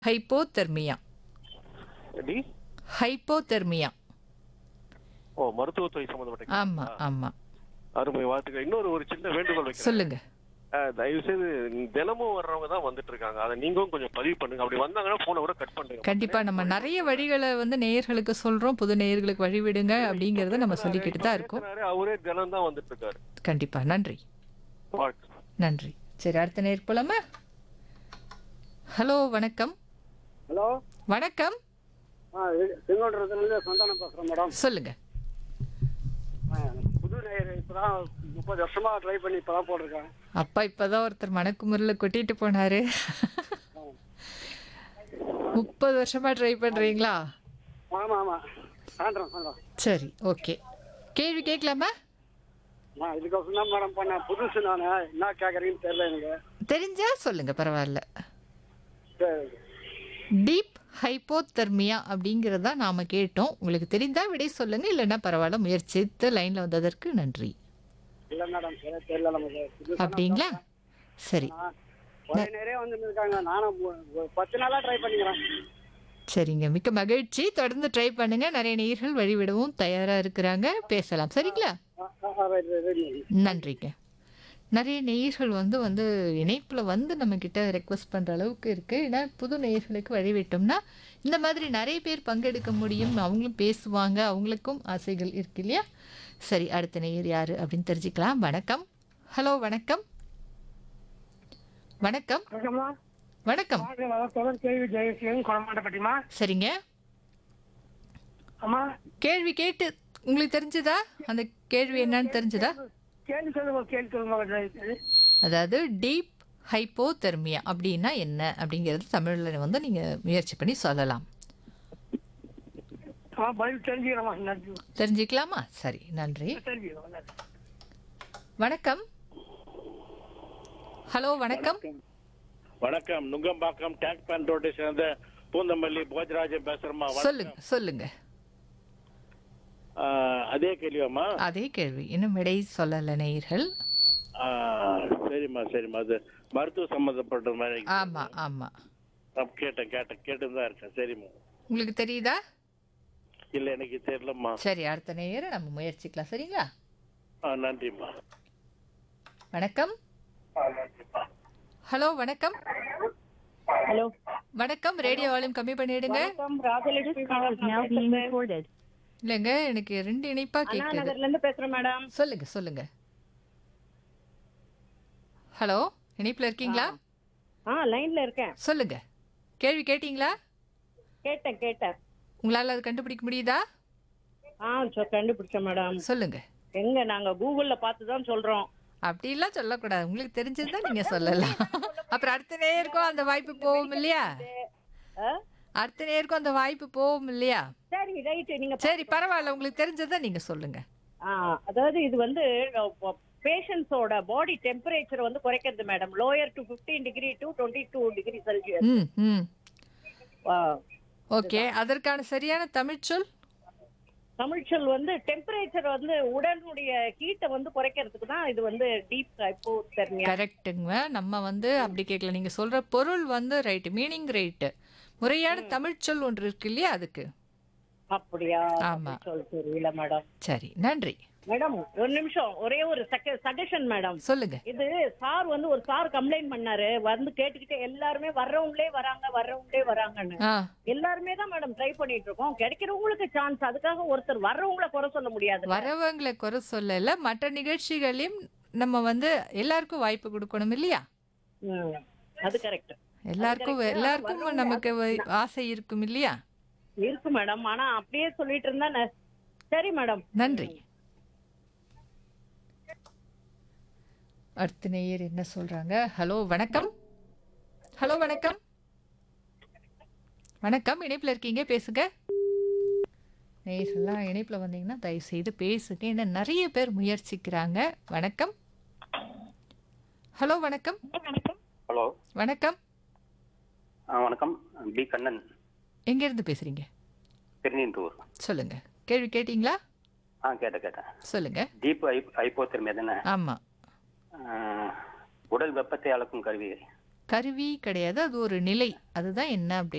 Hypothermia D hypothermia ஓ மருத்துவத்துறை சம்பந்தப்பட்ட ஆமா ஆமா அருமை வாழ்த்துக்கள் இன்னொரு ஒரு சின்ன வேண்டுகோள் வைக்கிறேன் சொல்லுங்க அஹ், தயவு செய்து தினமும் வர்றவங்க தான் வந்துட்டு இருக்காங்க அதை நீங்களும் கொஞ்சம் பதிவு பண்ணுங்க அப்படி வந்தாங்கன்னா போனை கூட கட் பண்ணுங்க கண்டிப்பா நம்ம நிறைய வழிகளை வந்து நேயர்களுக்கு சொல்றோம் புது நேயர்களுக்கு வழிவிடுங்க அப்படிங்கறத நம்ம சொல்லிக்கிட்டு தான் இருக்கோம் பேசினாரு, அவரே தினம் தான் வந்துட்டு இருக்காரு கண்டிப்பா நன்றி வாழ்த்து நன்றி சரி அடுத்த நேர் போலாமா ஹலோ வணக்கம் ஹலோ வணக்கம் ஆ செங்கோட்டத்துலேருந்து சந்தானம் பேசுகிறேன் மேடம் சொல்லுங்க ஆ, புது நேயர் இப்போ தான் முப்பது வருஷமாக ட்ரை பண்ணி இப்போ தான் போட்டிருக்கேன் அப்பா இப்பதான் ஒருத்தர் மணக்குமுறையில் கொட்டிட்டு போனாரு முப்பது வருஷமா ட்ரை பண்றீங்களா ஆமாம் ஆமாம் சாயந்தரம் சாயந்தரம் சரி ஓகே கேள்வி கேட்கலாமா ஆ இதுக்கோசம் தான் மேடம் பண்ணேன் புதுசு நான் என்ன கேட்குறீங்கன்னு தெரியல எனக்கு தெரிஞ்சா சொல்லுங்க பரவாயில்ல சரி டீப் ஹைப்போதெர்மியா அப்படிங்கிறத நாம கேட்டோம் உங்களுக்கு தெரிந்தா விடை சொல்லுங்க இல்லைன்னா பரவாயில்ல முயற்சித்து லைன்ல வந்ததற்கு நன்றி இல்லை மேடம் சரி தெரியல நமக்கு புதுசா அப்படிங்களா சரி நான் ஒரே நிறைய வந்து இருக்காங்க நானும் ஒரு- ஒரு பத்து நாளாக ட்ரை பண்ணிக்கிறேன் சரிங்க மிக்க மகிழ்ச்சி தொடர்ந்து ட்ரை பண்ணுங்க நிறைய நேயர்கள் வழிவிடவும் தயாரா இருக்கிறாங்க பேசலாம் சரிங்களா ஆ, ஆ, ஆ, ரைட் ரைட் ரைட் நன்றிங்க நிறைய நேயர்கள் வந்து வந்து இணைப்பில் வந்து நம்மக்கிட்ட ரெக்வஸ்ட் பண்ணுற அளவுக்கு இருக்குது ஏன்னா புது நேயர்களுக்கு வழிவிட்டோம்னா இந்த மாதிரி நிறைய பேர் பங்கெடுக்க முடியும் அவங்களும் பேசுவாங்க அவங்களுக்கும் ஆசைகள் இருக்கு இல்லையா சரி அடுத்த நேயர் யார் அப்படின்னு தெரிஞ்சுக்கலாம் வணக்கம் ஹலோ வணக்கம் வணக்கம் வணக்கம்மா வணக்கம் தொடர் கேள்வி ஜெயசீலன் குளமாட்டப்பட்டிமா சரிங்க அம்மா கேள்வி கேட்டு உங்களுக்கு தெரிஞ்சதா அந்த கேள்வி என்னன்னு தெரிஞ்சதா கேள்வி சொல்லுங்க கேள்வி சொல்லுங்க அதாவது டீப் ஹைப்போதெர்மியா அப்படின்னா என்ன அப்படிங்கிறது தமிழில் வந்து நீங்கள் முயற்சி பண்ணி சொல்லலாம் ஆ பதில் தெரிஞ்சுக்கிறேம்மா நன்றி தெரிஞ்சுக்கலாமா சரி நன்றி தெரிஞ்சுக்கிறோம் நன்றி வணக்கம் ஹலோ வணக்கம் வணக்கம் நுங்கம்பாக்கம் டேங்க் பேண்ட் ரோட்டை சேர்ந்த பூந்தமல்லி போஜராஜன் பேசுறமா சொல்லுங்க சொல்லுங்க அதே கேள்வியாம்மா அதே கேள்வி இன்னும் விடை சொல்லலை நேயர்கள் ஆ, சரிம்மா சரிம்மா அது மருத்துவ சம்பந்தப்பட்ட மாதிரி ஆமா ஆமா நான் கேட்டேன் கேட்டேன் கேட்டு தான் இருக்கேன் சரிம்மா உங்களுக்கு தெரியுதா இல்ல எனக்கு தெரியலம்மா சரி அடுத்த நேயரை நம்ம முயற்சிக்கலாம் சரிங்களா ஆ நன்றிம்மா வணக்கம் ஹலோ வணக்கம் ஹலோ வணக்கம் ரேடியோ வால்யூம் கம்மி பண்ணிடுங்க வணக்கம் ராஜலட்சுமி now being recorded. இல்லைங்க எனக்கு ரெண்டு இணைப்பா அண்ணா கேட்குது நகர்ல இருந்து பேசுறேன் மேடம் சொல்லுங்க சொல்லுங்க ஹலோ இணைப்பில் இருக்கீங்களா ஆ லைன்ல இருக்கேன் சொல்லுங்க கேள்வி கேட்டீங்களா கேட்டேன் கேட்டேன் உங்களால் அது கண்டுபிடிக்க முடியுதா ஆ சொ கண்டுபிடிச்சேன் மேடம் சொல்லுங்க எங்க நாங்க கூகுள்ல பார்த்து தான் சொல்றோம் அப்படிலாம் சொல்லக்கூடாது உங்களுக்கு தெரிஞ்சதுதான் நீங்க சொல்லலாம் அப்புறம் அடுத்த நேருக்கும் அந்த வாய்ப்பு போகும் இல்லையா ஆ? அடுத்த நேருக்கும் அந்த வாய்ப்பு போகும் இல்லையா சரி ரைட் நீங்க சரி பரவாயில்ல உங்களுக்கு தெரிஞ்சதை நீங்க சொல்லுங்க ஆ, அதாவது இது வந்து பேஷண்ட்ஸோட பாடி டெம்பரேச்சர் வந்து குறைக்கிறது madam lower to 15 degree to 22 two degree Celsius hmm hmm okay அதற்கான சரியான தமிழ்ச்சொல் தமிழ்ச்சொல் வந்து டெம்பரேச்சர் வந்து உடலுடைய ஹீட்டை வந்து குறைக்கிறதுக்கு தான் இது வந்து டீப் ஹைப்போதெர்மியா கரெக்ட்டுங்க நம்ம வந்து அப்படி கேட்கல நீங்க சொல்ற பொருள் வந்து ரைட்டு மீனிங் ரைட்டு முறையான தமிழ்ச்சொல் ஒன்று இருக்கு இல்லையா அதுக்கு அப்படியா ஆமா. சொல் தெரியல மேடம் சரி நன்றி மேடம் ஒரு நிமிஷம் ஒரே ஒரு சஜஷன் மேடம் சொல்லுங்க இது சார் வந்து ஒரு சார் கம்ப்ளைண்ட் பண்ணாரு வந்து கேட்டுக்கிட்டே எல்லாருமே வர்றவங்களே வராங்க வர்றவங்களே வராங்கன்னு ஆ எல்லாருமே தான் மேடம் ட்ரை பண்ணிட்டு இருக்கோம் கிடைக்கிறவங்களுக்கு சான்ஸ் அதுக்காக ஒருத்தர் வர்றவங்கள குறை சொல்ல முடியாது வரவங்களை குறை சொல்லல மற்ற நிகழ்ச்சிகளையும் நம்ம வந்து எல்லாருக்கும் வாய்ப்பு கொடுக்கணும் இல்லையா ம், அது கரெக்ட் எல்லாருக்கும் correct. எல்லாருக்கும் வரவங்க நமக்கு வ- ஆசை இருக்கும் இல்லையா இருக்கு மேடம் ஆனா அப்படியே சொல்லிட்டு இருந்தா ந- சரி மேடம் நன்றி அடுத்த நேயர் என்ன சொல்றாங்க ஹலோ வணக்கம் ஹலோ வணக்கம் வணக்கம் இணைப்பில் இருக்கீங்க பேசுங்க நேயர்கள்லாம் இணைப்பில் வந்தீங்கன்னா தயவு செய்து பேசுங்க ஏன்னா நிறைய பேர் முயற்சிக்கிறாங்க வணக்கம் ஹலோ வணக்கம் ஹலோ வணக்கம் ஆ வணக்கம் பி கண்ணன் எங்கேருந்து பேசுறீங்க திருநீந்தூர் சொல்லுங்க கேள்வி கேட்டீங்களா ஆ கேட்டேன் கேட்டேன் சொல்லுங்க டீப் ஐ ஐப்போத்திறமை தானே ஆமா ஆ, உடல் வெப்பத்தை அளக்கும் கருவி கருவி கிடையாது அது ஒரு நிலை அதுதான் என்ன அப்படி